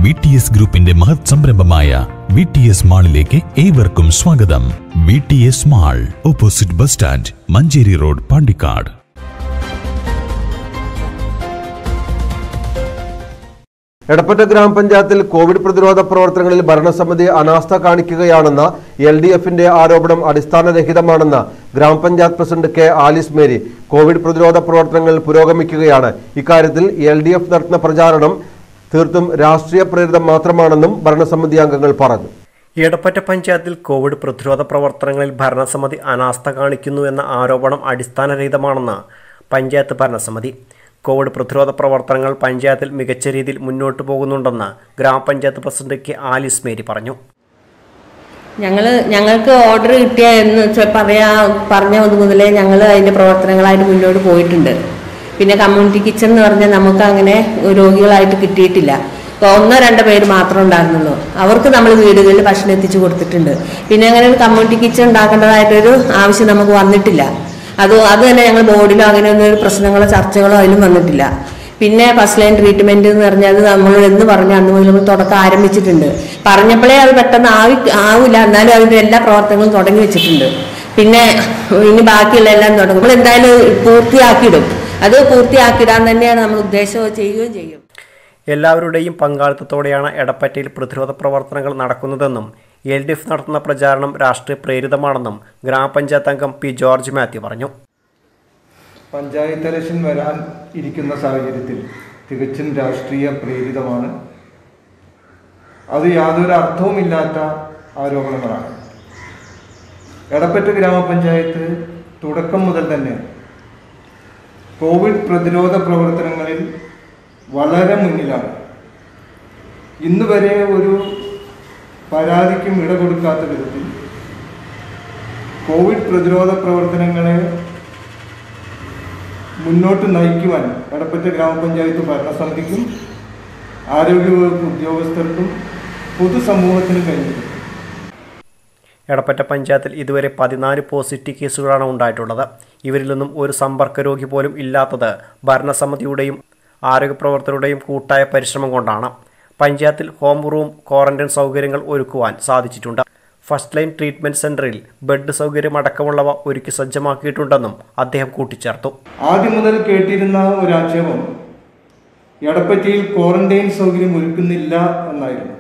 V T S ഗ്രൂപ്പിന്റെ മഹത് സംരംഭമായ വി ടി എസ് മാളിലേക്ക് ഏവർക്കും സ്വാഗതം V T S mall opposite bus stand Manjeri road Pandikkad Edappatta ഗ്രാമപഞ്ചായത്തിൽ കോവിഡ് പ്രതിരോധ പ്രവർത്തനങ്ങളിൽ ഭരണസമിതി അനാസ്ഥ കാണിക്കുകയാണെന്ന എൽ ഡി എഫിന്റെ ആരോപണം അടിസ്ഥാനരഹിതമാണെന്ന് ഗ്രാമപഞ്ചായത്ത് president K Alice Mary covid പ്രതിരോധ പ്രവർത്തനങ്ങൾ പുരോഗമിക്കുകയാണ് ഇക്കാര്യത്തിൽ എൽ ഡി എഫ് നടത്തുന്ന പ്രചാരണം തീർത്തും രാഷ്ട്രീയ പ്രേരിതം മാത്രമാണെന്നും ഭരണസമിതി അംഗങ്ങൾ പറഞ്ഞു എടപ്പറ്റ പഞ്ചായത്തിൽ കോവിഡ് പ്രതിരോധ പ്രവർത്തനങ്ങളിൽ ഭരണസമിതി അനാസ്ഥ കാണിക്കുന്നു എന്ന ആരോപണം അടിസ്ഥാനരഹിതമാണെന്ന് പഞ്ചായത്ത് ഭരണസമിതി കോവിഡ് പ്രതിരോധ പ്രവർത്തനങ്ങൾ പഞ്ചായത്തിൽ മികച്ച രീതിയിൽ മുന്നോട്ട് പോകുന്നുണ്ടെന്ന് ഗ്രാമപഞ്ചായത്ത് പ്രസിഡന്റ് കെ ആലിസ് മേരി പറഞ്ഞു ഞങ്ങൾ ഞങ്ങൾക്ക് ഓർഡർ കിട്ടിയ എന്ന് വെച്ചാൽ പറയാ പറഞ്ഞ ഒന്ന് മുതലേ ഞങ്ങൾ അതിൻ്റെ പ്രവർത്തനങ്ങളായിട്ട് മുന്നോട്ട് പോയിട്ടുണ്ട് പിന്നെ കമ്മ്യൂണിറ്റി കിച്ചൺ എന്ന് പറഞ്ഞാൽ നമുക്ക് അങ്ങനെ രോഗികളായിട്ട് കിട്ടിയിട്ടില്ല ഇപ്പോൾ ഒന്നോ രണ്ടോ പേര് മാത്രമേ ഉണ്ടായിരുന്നുള്ളൂ അവർക്ക് നമ്മൾ വീടുകളിൽ ഭക്ഷണം എത്തിച്ചു കൊടുത്തിട്ടുണ്ട് പിന്നെ അങ്ങനെ ഒരു കമ്മ്യൂണിറ്റി കിച്ചൺ ഉണ്ടാക്കേണ്ടതായിട്ടൊരു ആവശ്യം നമുക്ക് വന്നിട്ടില്ല അത് അത് തന്നെ ഞങ്ങൾ ബോർഡിലോ അങ്ങനെ ഒന്നും ഒരു പ്രശ്നങ്ങളോ ചർച്ചകളോ അതിലും വന്നിട്ടില്ല പിന്നെ ഫസ്റ്റ് ലൈൻ ട്രീറ്റ്മെന്റ് എന്ന് പറഞ്ഞാൽ അത് നമ്മൾ എന്ന് പറഞ്ഞു അന്ന് മുതൽ നമ്മൾ തുടക്കം ആരംഭിച്ചിട്ടുണ്ട് പറഞ്ഞപ്പോഴേ അത് പെട്ടെന്ന് ആവി ആവില്ല എന്നാലും അതിന്റെ എല്ലാ പ്രവർത്തനങ്ങളും തുടങ്ങി വെച്ചിട്ടുണ്ട് പിന്നെ ഇനി ബാക്കിയുള്ള എല്ലാം തുടങ്ങും നമ്മൾ എന്തായാലും പൂർത്തിയാക്കിയിടും അത് പൂർത്തിയാക്കിയിടാൻ തന്നെയാണ് നമ്മൾ ഉദ്ദേശം ചെയ്യുകയും ചെയ്യും എല്ലാവരുടെയും പങ്കാളിത്തത്തോടെയാണ് എടപ്പറ്റയിൽ പ്രതിരോധ പ്രവർത്തനങ്ങൾ നടക്കുന്നതെന്നും എൽ ഡി എഫ് നടത്തുന്ന പ്രചാരണം രാഷ്ട്രീയ പ്രേരിതമാണെന്നും ഗ്രാമപഞ്ചായത്ത് അംഗം പി ജോർജ് മാത്യു പറഞ്ഞു പഞ്ചായത്ത് ഇലക്ഷൻ വരാൻ ഇരിക്കുന്ന സാഹചര്യത്തിൽ തികച്ചും രാഷ്ട്രീയ പ്രേരിതമാണ് അത് യാതൊരു അർത്ഥവുമില്ലാത്ത ആരോപണങ്ങളാണ് എടപ്പറ്റ ഗ്രാമപഞ്ചായത്ത് തുടക്കം മുതൽ തന്നെ കോവിഡ് പ്രതിരോധ പ്രവർത്തനങ്ങളിൽ വളരെ മുന്നിലാണ് ഇന്ന് വരെ ഒരു പരാതിക്കും ഇട കൊടുക്കാത്ത വിധത്തിൽ കോവിഡ് പ്രതിരോധ പ്രവർത്തനങ്ങളെ മുന്നോട്ട് നയിക്കുവാൻ എടപ്പറ്റ ഗ്രാമപഞ്ചായത്ത് ഭരണസമിതിക്കും ആരോഗ്യവകുപ്പ് ഉദ്യോഗസ്ഥർക്കും പൊതുസമൂഹത്തിനും കഴിഞ്ഞിട്ടുണ്ട് എടപ്പറ്റ പഞ്ചായത്തിൽ ഇതുവരെ പതിനാല് പോസിറ്റീവ് കേസുകളാണ് ഉണ്ടായിട്ടുള്ളത് ഇവരിൽ നിന്നും ഒരു സമ്പർക്ക രോഗി പോലും ഇല്ലാത്തത് ഭരണസമിതിയുടെയും ആരോഗ്യപ്രവർത്തകരുടെയും കൂട്ടായ പരിശ്രമം കൊണ്ടാണ് പഞ്ചായത്തിൽ ഹോം റൂം ക്വാറന്റൈൻ സൗകര്യങ്ങൾ ഒരുക്കുവാൻ സാധിച്ചിട്ടുണ്ട് ഫസ്റ്റ് ലൈൻ ട്രീറ്റ്മെന്റ് സെന്ററിൽ ബെഡ് സൗകര്യം അടക്കമുള്ളവ ഒരുക്കി സജ്ജമാക്കിയിട്ടുണ്ടെന്നും അദ്ദേഹം കൂട്ടിച്ചേർത്തു ആദ്യം മുതൽ കേട്ടിരുന്ന ഒരു ആക്ഷേപം എടപ്പറ്റയിൽ ക്വാറന്റൈൻ സൗകര്യം ഒരുക്കുന്നില്ല എന്നായിരുന്നു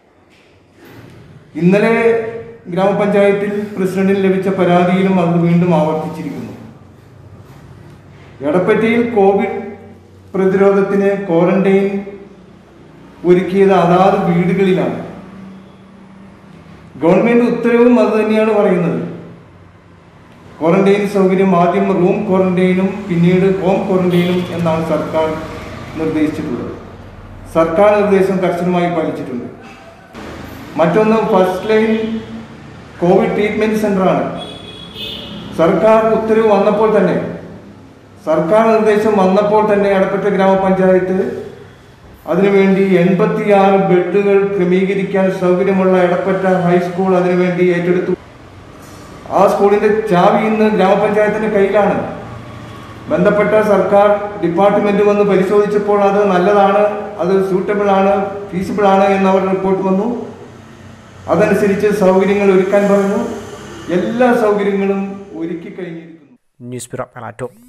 ഇന്നലെ ഗ്രാമപഞ്ചായത്തിൽ പ്രസിഡന്റിന് ലഭിച്ച പരാതിയിലും അത് വീണ്ടും ആവർത്തിച്ചിരിക്കുന്നു എടപ്പറ്റയിൽ കോവിഡ് പ്രതിരോധത്തിന് ക്വാറന്റൈൻ ഒരുക്കിയത് അതാത് വീടുകളിലാണ് ഗവൺമെന്റ് ഉത്തരവും അത് തന്നെയാണ് പറയുന്നത് ക്വാറന്റൈൻ സൗകര്യം ആദ്യം റൂം ക്വാറന്റൈനും പിന്നീട് ഹോം ക്വാറന്റൈനും എന്നാണ് സർക്കാർ നിർദ്ദേശിച്ചിട്ടുള്ളത് സർക്കാർ നിർദ്ദേശം കർശനമായി പാലിച്ചിട്ടുണ്ട് മറ്റൊന്ന് ഫസ്റ്റ് ലൈൻ കോവിഡ് ട്രീറ്റ്മെന്റ് സെന്ററാണ് സർക്കാർ ഉത്തരവ് വന്നപ്പോൾ തന്നെ സർക്കാർ നിർദ്ദേശം വന്നപ്പോൾ തന്നെ എടപ്പറ്റ ഗ്രാമപഞ്ചായത്ത് അതിനുവേണ്ടി എൺപത്തിയാറ് ബെഡുകൾ ക്രമീകരിക്കാൻ സൗകര്യമുള്ള എടപ്പറ്റ ഹൈസ്കൂൾ അതിനുവേണ്ടി ഏറ്റെടുത്തു ആ സ്കൂളിന്റെ ചാവി ഇന്ന് ഗ്രാമപഞ്ചായത്തിന്റെ കയ്യിലാണ് ബന്ധപ്പെട്ട സർക്കാർ ഡിപ്പാർട്ട്മെന്റ് വന്ന് പരിശോധിച്ചപ്പോൾ അത് നല്ലതാണ് അത് സൂട്ടബിൾ ആണ് ഫീസിബിൾ ആണ് എന്നവർ റിപ്പോർട്ട് വന്നു അതനുസരിച്ച് സൗകര്യങ്ങൾ ഒരുക്കാൻ പറഞ്ഞു എല്ലാ സൗകര്യങ്ങളും ഒരുക്കി കഴിഞ്ഞിരിക്കുന്നു ന്യൂസ് ബ്യൂറോ മലാറ്റോ